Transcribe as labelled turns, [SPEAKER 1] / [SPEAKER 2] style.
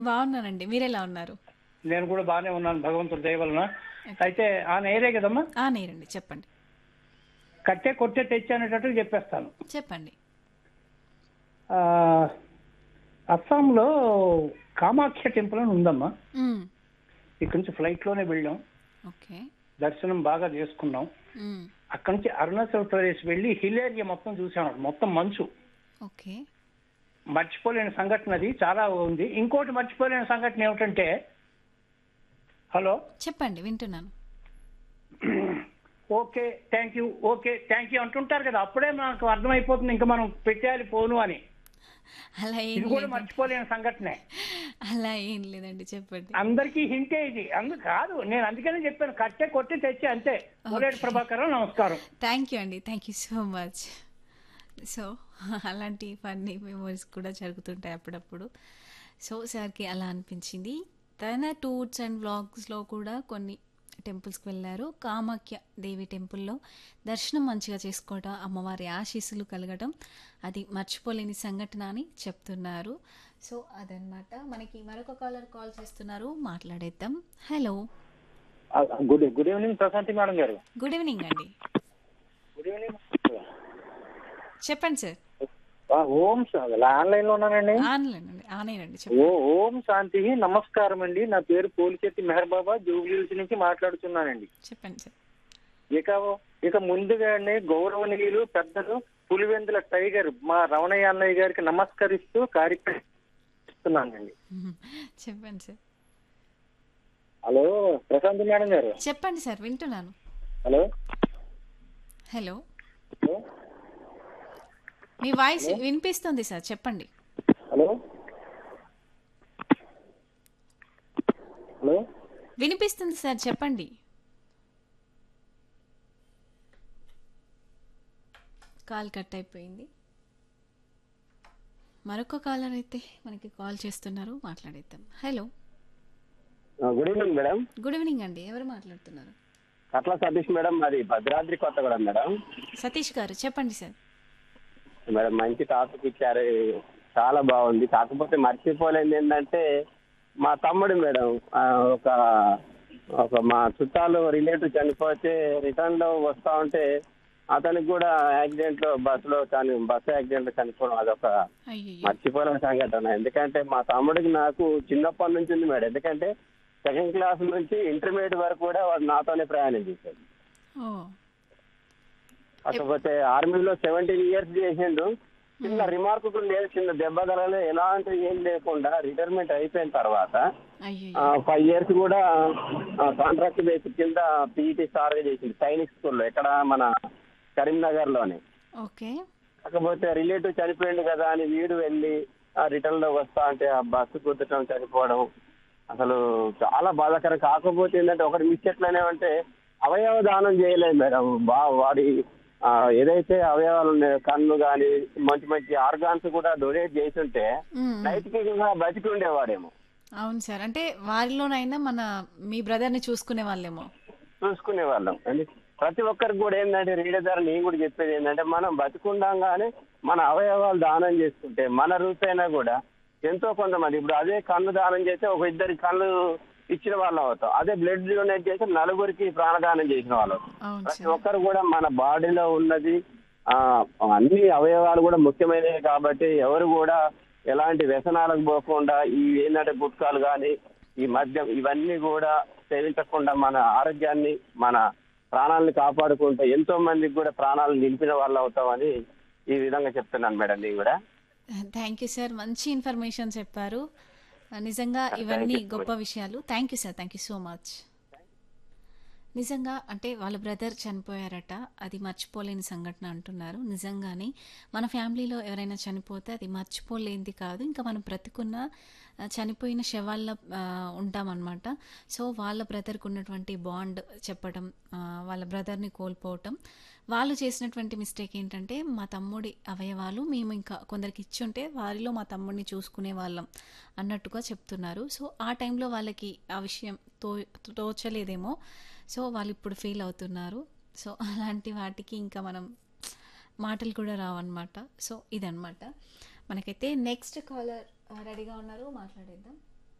[SPEAKER 1] బాగున్నానండి మీరెలా ఉన్నారు
[SPEAKER 2] నేను కూడా బాగానే ఉన్నాను భగవంతుడి దయ వలన అయితే ఆ నేరే కదమ్మా
[SPEAKER 1] ఆ నేరండి చెప్పండి
[SPEAKER 2] కట్టే కొట్టే తెచ్చానేటట్టు చెప్పేస్తాను
[SPEAKER 1] చెప్పండి
[SPEAKER 2] ఆ, అస్సాంలో కామాఖ్య టెంపుల్ అని ఉందమ్మా
[SPEAKER 1] మ్మ్.
[SPEAKER 2] ఇక్కడి నుంచి ఫ్లైట్లోనే వెళ్ళాం
[SPEAKER 1] ఓకే
[SPEAKER 2] దర్శనం బాగా చేసుకున్నాం
[SPEAKER 1] మ్మ్.
[SPEAKER 2] అక్కడి నుంచి అరుణాచల్ ప్రదేశ్ వెళ్ళి హిల్ ఏరియా మొత్తం చూసాం మొత్తం మంచు
[SPEAKER 1] ఓకే
[SPEAKER 2] మర్చిపోలేని సంఘటన అది చాలా ఉంది ఇంకోటి మర్చిపోలేని సంఘటన ఏమిటంటే హలో
[SPEAKER 1] చెప్పండి వింటున్నాను
[SPEAKER 2] okay thank you okay thank you అంటుంటారు కదా అప్పుడే మనకు అర్థమైపోతుంది ఇంకా మనం పెట్టేయాలి ఫోను అని
[SPEAKER 1] అలా ఏం
[SPEAKER 2] ఇది కూడా
[SPEAKER 1] లేదు
[SPEAKER 2] మర్చిపోలేని సంఘటనే
[SPEAKER 1] అలా ఏం లేదండి చెప్పండి
[SPEAKER 2] అందరికీ హింటే ఇది అందు కాదు నేను అందుకనే చెప్పాను కట్టే కొట్టి తెచ్చి అంతే కోలేటి ప్రభాకరం నమస్కారం
[SPEAKER 1] థ్యాంక్ యూ అండి thank you so much so అలాంటి ఫన్నీ మెమోరీస్ కూడా జరుగుతుంటాయి అప్పుడప్పుడు సో సార్కి అలా అనిపించింది తన టూర్స్ అండ్ వ్లాగ్స్లో కూడా కొన్ని టెంపుల్స్కి వెళ్ళారు కామాఖ్య దేవి టెంపుల్లో దర్శనం మంచిగా చేసుకోవటం అమ్మవారి ఆశీస్సులు కలగటం అది మర్చిపోలేని సంఘటన అని చెప్తున్నారు సో అదనమాట మనకి మరొక కాలర్ కాల్ చేస్తున్నారు మాట్లాడేద్దాం hello
[SPEAKER 3] good good evening Prashanti madam గారు
[SPEAKER 1] గుడ్ ఈవినింగ్ అండి
[SPEAKER 3] గుడ్ ఈవినింగ్
[SPEAKER 1] చెప్పండి సార్
[SPEAKER 3] ఓం ల్యాండ్ లో ఉన్నానండి
[SPEAKER 1] ఆన్లైన్ అండి ఆన్లైన్ అండి
[SPEAKER 3] ఓ
[SPEAKER 1] చెప్పండి
[SPEAKER 3] ఓం శాంతి నమస్కారం అండి నా పేరు పోలిచెట్టి మెహర్ బాబా జూబ్లీహిల్స్ నుంచి మాట్లాడుతున్నానండి
[SPEAKER 1] చెప్పండి సార్
[SPEAKER 3] ఇక ఇక ముందుగానే గౌరవనీయులు పెద్దలు పులివెందుల టైగర్ మా రమణయ్య అన్నయ్య గారికి నమస్కరిస్తూ కార్యక్రమం ఇస్తున్నానండి
[SPEAKER 1] మ్మ్. చెప్పండి సార్
[SPEAKER 3] హలో ప్రశాంతి మేడం గారు
[SPEAKER 1] చెప్పండి సార్ వింటున్నాను
[SPEAKER 3] హలో
[SPEAKER 1] హలో
[SPEAKER 3] హలో
[SPEAKER 1] మీ వాయిస్ వినిపిస్తుంది సార్ చెప్పండి
[SPEAKER 3] హలో హలో
[SPEAKER 1] వినిపిస్తుంది సార్ చెప్పండి కాల్ కట్ అయిపోయింది మరొక కాలర్ అయితే మనకి కాల్ చేస్తున్నారు మాట్లాడేద్దాం hello
[SPEAKER 3] good evening madam
[SPEAKER 1] good evening అండి ఎవరు మాట్లాడుతున్నారు
[SPEAKER 3] కట్ల సతీష్ మేడం అది భద్రాద్రి కొత్తగూడెం మేడం
[SPEAKER 1] సతీష్ గారు చెప్పండి సార్
[SPEAKER 3] మేడం మంచి టాపిక్ ఇచ్చారు చాలా బాగుంది కాకపోతే మర్చిపోలేనిది ఏంటంటే మా తమ్ముడు మేడం ఆ, ఒక ఒక మా చుట్టాలు రిలేటివ్ చనిపోతే రిటర్న్ లో వస్తా ఉంటే అతనికి కూడా యాక్సిడెంట్ లో బస్సులో చని బస్సు యాక్సిడెంట్ లో చనిపోవడం అదొక
[SPEAKER 1] అయ్యో
[SPEAKER 3] మర్చిపోలేని సంఘటన ఎందుకంటే మా తమ్ముడికి నాకు చిన్నప్పటి నుంచి ఉంది మేడం ఎందుకంటే సెకండ్ క్లాస్ నుంచి ఇంటర్మీడియట్ వరకు కూడా వాడు నాతోనే ప్రయాణం చేశాడు
[SPEAKER 1] ఓ
[SPEAKER 3] కాకపోతే ఆర్మీలో సెవెంటీన్ ఇయర్స్ చేసిండు చిన్న రిమార్క్ కూడా లేదు చిన్న దెబ్బ తగలే ఎలాంటి ఏం లేకుండా రిటైర్మెంట్ అయిపోయిన తర్వాత
[SPEAKER 1] అయ్యో
[SPEAKER 3] ఫైవ్ ఇయర్స్ కూడా కాంట్రాక్ట్ బేసిక్ కింద పీఈటీ స్టార్ గా చేసింది సైనిక్ స్కూల్లో ఎక్కడ మన కరీంనగర్ లోనే
[SPEAKER 1] ఓకే
[SPEAKER 3] కాకపోతే రిలేటివ్ చనిపోయింది కదా అని వీడు వెళ్ళి రిటర్న్ లో వస్తా అంటే ఆ బస్సు కుదటం చనిపోవడం అసలు చాలా బాధాకరం కాకపోతే ఏంటంటే ఒకటి మిస్ ఎట్లనే అంటే అవయవ దానం చేయలేదు మేడం బా వాడి ఆ, ఏదైతే అవయవాలు ఉన్నాయో కన్ను కానీ మంచి మంచి ఆర్గాన్స్ కూడా డొనేట్ చేస్తుంటే
[SPEAKER 1] మ్మ్.
[SPEAKER 3] నైతికంగా బతికి ఉండేవాడేమో
[SPEAKER 1] అవును సార్ అంటే వారిలోనైనా మన మీ బ్రదర్ని చూసుకునే వాళ్ళేమో
[SPEAKER 3] చూసుకునే వాళ్ళం అని ప్రతి ఒక్కరికి కూడా ఏంటంటే రీడర్ ద్వారా నేను కూడా చెప్పేది ఏంటంటే మనం బతికుండంగానే మన అవయవాలు దానం చేసుకుంటే మన రూపైనా కూడా ఎంతో కొంతమంది ఇప్పుడు అదే కన్ను దానం చేస్తే ఒక ఇద్దరి కళ్ళు ఇచ్చిన వాళ్ళం అవుతాం అదే బ్లడ్ డొనేట్ చేస్తే నలుగురికి ప్రాణదానం చేసిన వాళ్ళం అవుతాం.
[SPEAKER 1] అవును
[SPEAKER 3] ప్రతి
[SPEAKER 1] సార్
[SPEAKER 3] ఒక్కరు కూడా మన బాడీలో ఉన్నది ఆ అన్ని అవయవాలు కూడా ముఖ్యమైనవి కాబట్టి ఎవరు కూడా ఎలాంటి వ్యసనాలకు పోకుండా ఈ ఏంటంటే గుట్కాలు కానీ ఈ మద్యం ఇవన్నీ కూడా సేవించకుండా మన ఆరోగ్యాన్ని మన ప్రాణాలను కాపాడుకుంటూ ఎంతో మందికి కూడా ప్రాణాలు నిలిపిన వాళ్ళు అవుతామని ఈ విధంగా చెప్తున్నాను మేడం నేను కూడా
[SPEAKER 1] థ్యాంక్ యూ సార్ మంచి ఇన్ఫర్మేషన్ చెప్పారు నిజంగా ఇవన్నీ
[SPEAKER 3] you so
[SPEAKER 1] గొప్ప విషయాలు thank you sir thank you so much నిజంగా అంటే వాళ్ళ బ్రదర్ చనిపోయారట అది మర్చిపోలేని సంఘటన అంటున్నారు నిజంగానే మన ఫ్యామిలీలో ఎవరైనా చనిపోతే అది మర్చిపోలేనిది కాదు ఇంకా మనం బ్రతుకున్న ఆ, చనిపోయిన శవాల్లో ఆ, ఉంటామన్నమాట సో వాళ్ళ బ్రదర్కి ఉన్నటువంటి బాండ్ చెప్పడం ఆ, వాళ్ళ బ్రదర్ని కోల్పోవటం వాళ్ళు చేసినటువంటి మిస్టేక్ ఏంటంటే మా తమ్ముడి అవయవాలు మేము ఇంకా కొందరికి ఇచ్చుంటే వారిలో మా తమ్ముడిని చూసుకునే వాళ్ళం అన్నట్టుగా చెప్తున్నారు సో ఆ టైంలో వాళ్ళకి ఆ విషయం తో తోచలేదేమో సో వాళ్ళు ఇప్పుడు ఫీల్ అవుతున్నారు సో అలాంటి వాటికి ఇంకా మనం మాటలు కూడా రావన్నమాట సో ఇదన్నమాట మనకైతే నెక్స్ట్ కాలర్ రెడీగా ఉన్నారు మాట్లాడేద్దాం